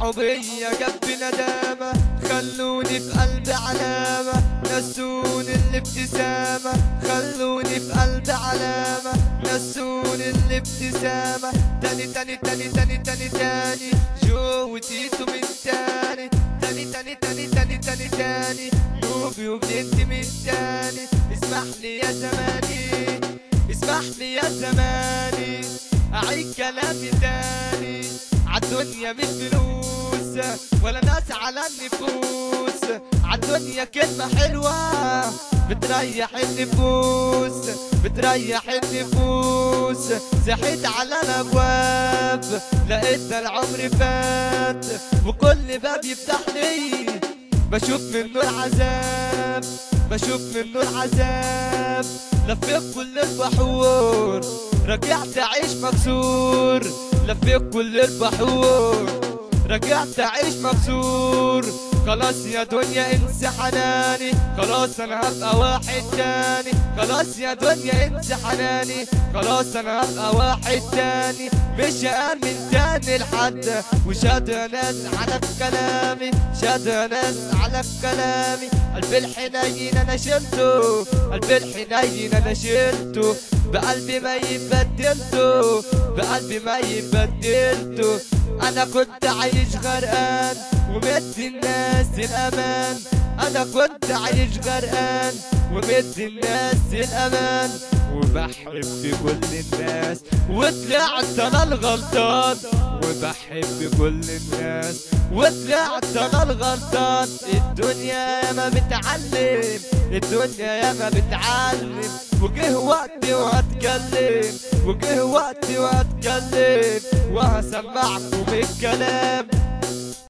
صحوبية جنب ندامة خلوني في قلبي علامة نسوني الابتسامة خلوني في قلبي علامة نسوني الابتسامة تاني تاني تاني تاني تاني تاني جو وتيتو من تاني تاني تاني تاني تاني تاني تاني نوبي وبنت من تاني اسمح لي يا زماني اسمح لي يا زماني أعيد كلامي تاني عالدنيا مش فلوس ولا ناس على النفوس عالدنيا كلمة حلوة بتريح النفوس بتريح النفوس زحيت على الأبواب لقيت العمر فات وكل باب يفتح لي بشوف منه العذاب بشوف منه العذاب لفيت كل البحور رجعت اعيش مكسور لفيت كل البحور رجعت اعيش مكسور خلاص يا دنيا انسى حناني خلاص انا هبقى واحد تاني خلاص يا دنيا انسى حناني خلاص انا هبقى واحد تاني مش هامن تاني لحد وشاد ناس على كلامي شاد ناس على كلامي قلب الحنين انا شلته قلب الحنين انا شلته بقلبي ما يبدلته بقلبي ما يبدلته انا كنت عايش غرقان ومدي الناس الامان انا كنت عايش غرقان ومدي الناس الامان وبحب كل الناس وطلعت انا الغلطان وبحب كل الناس وطلعت انا الغلطان الدنيا ما بتعلم الدنيا يا ما بتعلم وجه وقتي وهتكلم وجه وقتي وهتكلم وهسمعكم الكلام